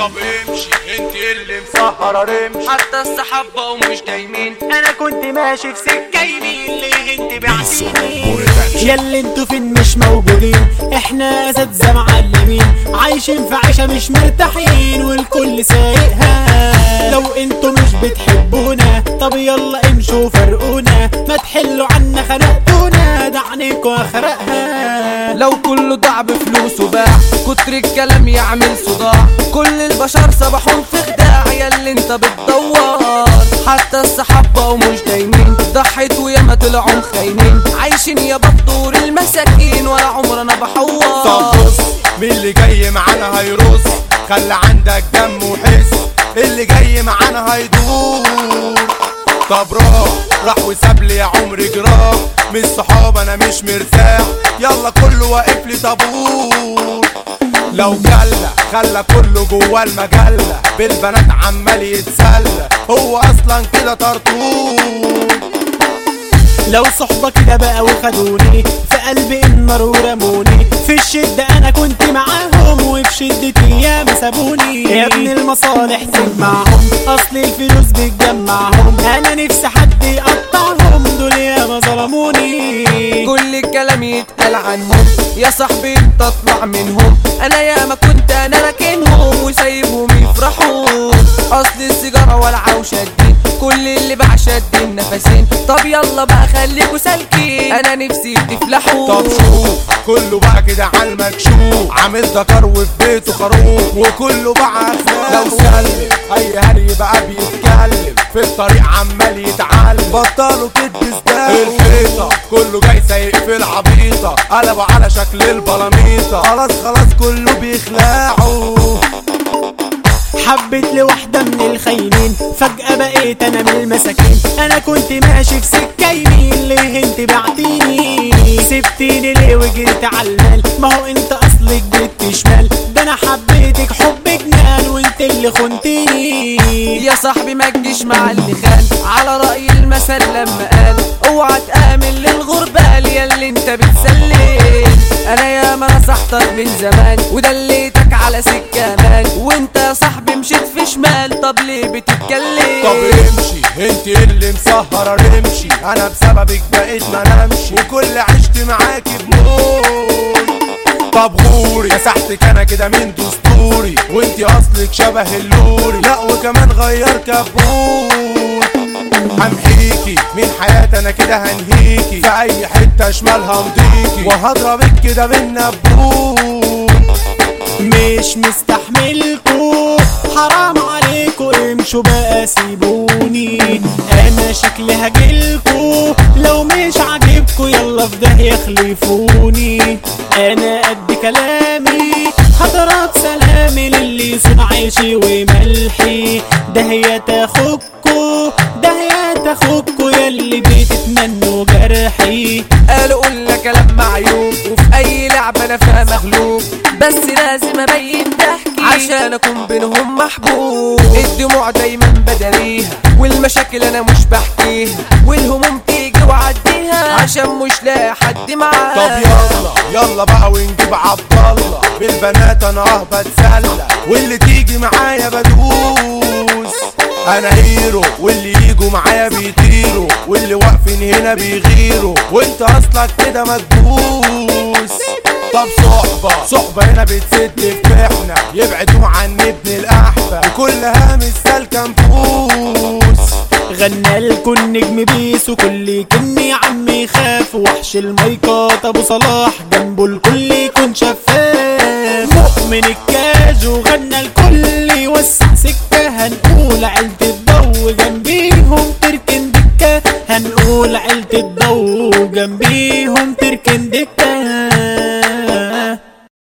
طب امشي انت اللي مسهرة رمش حتى الصحاب بقوا مش دايمين انا كنت ماشي في سكه يمين ليه انت بعتيني برودكشن. ياللي انتوا فين مش موجودين احنا اساتذه معلمين عايشين في عيشه مش مرتاحين والكل سايقها لو انتوا مش بتحبونا طب يلا امشوا فرقونا ما تحلوا عنا خنقتونا ده عنيكوا اخرقها لو كله ضاع بفلوسه باع كتر الكلام يعمل صداع كل البشر صباحهم في خداع ياللي انت بتدور حتى الصحاب بقوا مش دايمين ضحيت وياما طلعوا خاينين عايشين يا بطور المساكين ولا عمرنا طب بحور بص مين اللي جاي معانا هيرص خلي عندك دم وحس اللي جاي معانا هيدور طب راح راح وساب لي يا عمري جراح مش صحاب انا مش مرتاح يلا كله واقف لي طابور لو جلة خلى كله جوا المجلة بالبنات عمال يتسلى هو اصلا كده طرطور لو صحبة كده بقى وخدوني في قلب النار ورموني في الشدة أنا كنت معاهم وفي شدتي ياما سابوني يا ابن المصالح تجمعهم أصل الفلوس بتجمعهم أنا نفسي حد يقطعهم دول ياما ظلموني كل الكلام يتقال عنهم يا صاحبي انت اطلع منهم انا ياما كنت انا راكنهم وسايبهم يفرحوا اصل السيجاره والعه وشادين كل اللي باع شادين نفسين طب يلا بقى خليكوا سالكين انا نفسي تفلحوا طب شوف كله بقى كده على المكشوف عامل ذكر وفي بيته خروف وكله بقى اخلاق لو سلم اي هري بقى بيتكلم في الطريق عمال يتعلم بطلوا كدب ازاي الحيطه كله جاي سايق في العبيطه قلبوا على شكل البلاميطه خلاص خلاص كله بيخلعوا حبيت لواحدة من الخاينين فجأة بقيت أنا من المساكين أنا كنت ماشي في سكة يمين ليه انت بعتيني سبتيني ليه وجريت على المال ما هو انت أصلك بنت شمال ده أنا حبيتك حب جنان وانت اللي خنتيني يا صاحبي ما تجيش مع اللي خان على رأي المثل لما قال اوعى تآمن للغربال ياللي انت بتسلم انا يا ما نصحتك من زمان ودليتك على سكة مان وانت يا صاحبي مشيت في شمال طب ليه بتتكلم طب امشي انت اللي مسهرة رمشي انا بسببك بقيت ما نمشي وكل عشت معاكي بموت طب غوري مسحتك انا كده من دستوري وانت اصلك شبه اللوري لا وكمان غير كبوت همحيكي من حياتي انا كده هنهيكي في اي حتة شمالها مضيكي وهضربك كده بالنبوت مش مستحملكو حرام عليكو امشوا بقى سيبوني انا شكلي هجيلكو لو مش عاجبكو يلا في داهية خلفوني انا قد كلامي هضرب سلامي للي يصون عيشي وملحي داهية تاخدكو داهية تاخدكو ياللي بتتمنوا جرحي قالوا قلنا كلام معيوب وفي اي لعبة انا فيها مغلوب بس لازم ابين ضحكي عشان اكون بينهم محبوب الدموع دايما بداريها والمشاكل انا مش بحكيها والهموم تيجي وعديها عشان مش لاقي حد معاها طب يلا يلا بقى ونجيب عبد الله بالبنات انا اه بتسلى واللي تيجي معايا بدوس انا هيرو واللي يجوا معايا بيطيروا واللي واقفين هنا بيغيروا وانت اصلك كده مدبوس طب صحبة صحبة هنا بتسد في محنة يبعدوا عن ابن الأحبة وكلها مش سالكة نفوس غنى لكم النجم بيس وكل كني يا عم يخاف وحش المايكات ابو صلاح جنبه الكل يكون شفاف مؤمن الكاج وغنى الكل يوسع سكة هنقول عيلة الضو جنبيهم تركن دكة هنقول عيلة الضو جنبيهم تركن دكة